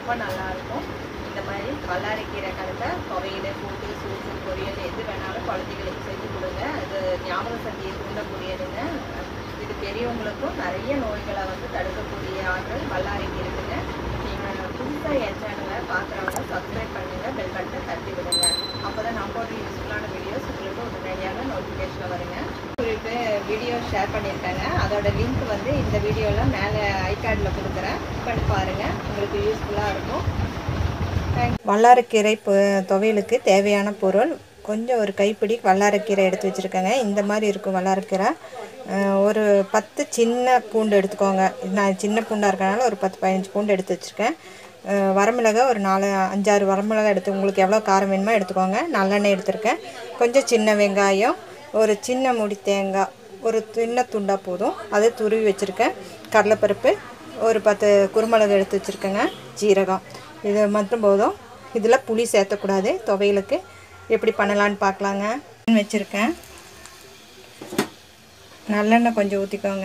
ரொம்ப நல்லாயிருக்கும் இந்த மாதிரி வல்லாரைக்கீரை கலந்த துவையல் கூட்டு சூப்பு பொரியல் எது வேணாலும் குழந்தைகளுக்கு செஞ்சு கொடுங்க இது ஞாபக சக்தியை தூண்டக்கூடியதுங்க இது பெரியவங்களுக்கும் நிறைய நோய்களை வந்து தடுக்கக்கூடிய ஆற்றல் வல்லாரைக்கு இருக்குங்க நீங்கள் புதுசாக என் சேனலை பார்க்குறவங்க சப்ஸ்கிரைப் பண்ணுங்கள் பெல் பட்டனை தட்டி விடுங்க அப்போ தான் நம்ம போடுற யூஸ்ஃபுல்லான வீடியோஸ் உங்களுக்கு உடனடியாக நோட்டிஃபிகேஷன் வருங்க உங்களுக்கு வீடியோ ஷேர் பண்ணியிருக்காங்க அதோட லிங்க் வந்து இந்த வீடியோவில் மேலே ஐகார்டில் கொடுக்குறேன் பண்ணி பாருங்கள் உங்களுக்கு யூஸ்ஃபுல்லாக இருக்கும் வல்லாரக்கீரை பொ- துவையலுக்கு தேவையான பொருள் கொஞ்சம் ஒரு கைப்பிடி வல்லாரக்கீரை எடுத்து வச்சுருக்கேங்க இந்த மாதிரி இருக்கும் வல்லாரக்கீரை அஹ் ஒரு பத்து சின்ன பூண்டு எடுத்துக்கோங்க இது நான் சின்ன பூண்டாக இருக்கனால ஒரு பத்து பதினஞ்சு பூண்டு எடுத்து வச்சுருக்கேன் அஹ் வரமிளகா ஒரு நாலு அஞ்சாறு வரமிளகா எடுத்து உங்களுக்கு எவ்வளோ காரம் வேணுமோ எடுத்துக்கோங்க நல்லெண்ணெய் எடுத்திருக்கேன் கொஞ்சம் சின்ன வெங்காயம் ஒரு சின்ன முடி தேங்காய் ஒரு சின்ன துண்டாக போதும் அதை துருவி வச்சுருக்கேன் கடலைப்பருப்பு ஒரு பத்து குருமிளகு எடுத்து வச்சுருக்கேங்க ஜீரகம் இது மட்டும் போதும் இதில் புளி சேர்த்தக்கூடாது துவையலுக்கு எப்படி பண்ணலான்னு பார்க்கலாங்க வச்சுருக்கேன் நல்லெண்ணெய் கொஞ்சம் ஊற்றிக்கோங்க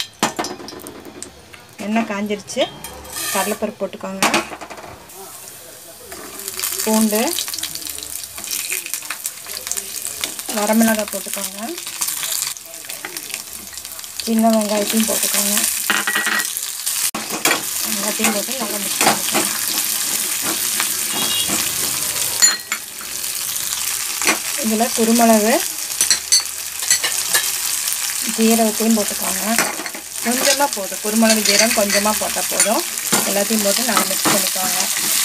எண்ணெய் காஞ்சிருச்சு கடலைப்பருப்பு போட்டுக்கோங்க பூண்டு வரமிளகாய் போட்டுக்கோங்க சின்ன வெங்காயத்தையும் போட்டுக்கோங்க எல்லாத்தையும் போட்டு நல்லா மிக்ஸ் பண்ணிக்கோங்க இதில் குருமிளகு ஜீரகத்தையும் போட்டுக்கோங்க கொஞ்சமாக போதும் குருமிளகு ஜீரகம் கொஞ்சமாக போட்டால் போதும் எல்லாத்தையும் போட்டு நல்லா மிக்ஸ் பண்ணிக்கோங்க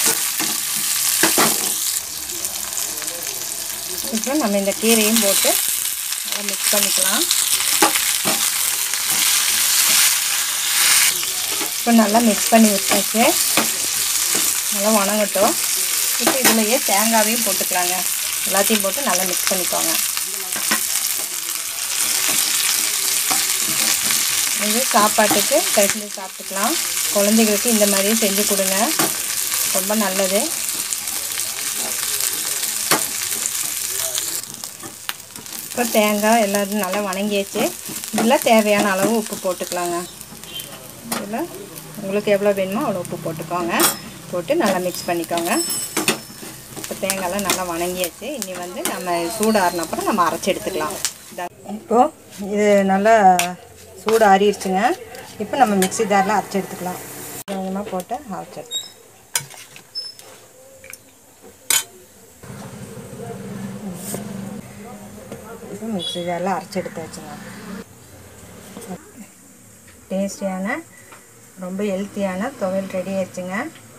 இப்போ நம்ம இந்த கீரையும் போட்டு நல்லா மிக்ஸ் பண்ணிக்கலாம் இப்போ நல்லா மிக்ஸ் பண்ணி விட்டாச்சு நல்லா வணங்கட்டும் இப்போ இதுலையே தேங்காவையும் போட்டுக்கலாங்க எல்லாத்தையும் போட்டு நல்லா மிக்ஸ் பண்ணிக்கோங்க இது சாப்பாட்டுக்கு கழிச்சு சாப்பிட்டுக்கலாம் குழந்தைகளுக்கு இந்த மாதிரி செஞ்சு கொடுங்க ரொம்ப நல்லது இப்போ தேங்காய் எல்லாத்தையும் நல்லா வணங்கியாச்சு இதில் தேவையான அளவு உப்பு போட்டுக்கலாங்க இதில் உங்களுக்கு எவ்வளோ வேணுமோ அவ்வளோ உப்பு போட்டுக்கோங்க போட்டு நல்லா மிக்ஸ் பண்ணிக்கோங்க இப்போ தேங்காய்லாம் நல்லா வணங்கியாச்சு இனி வந்து நம்ம சூடாறின அப்புறம் நம்ம அரைச்சி எடுத்துக்கலாம் இப்போது இது நல்லா சூடு ஆறிடுச்சுங்க இப்போ நம்ம மிக்ஸி ஜாரில் அரைச்சி எடுத்துக்கலாம் கொஞ்சமாக போட்டு அரைச்சி எடுத்துக்கலாம் இப்போ மிக்ஸி ஜாரில் அரைச்சி எடுத்து வச்சுங்க டேஸ்டியான ரொம்ப ஹெல்த்தியான துவையல் ரெடி ஆயிடுச்சுங்க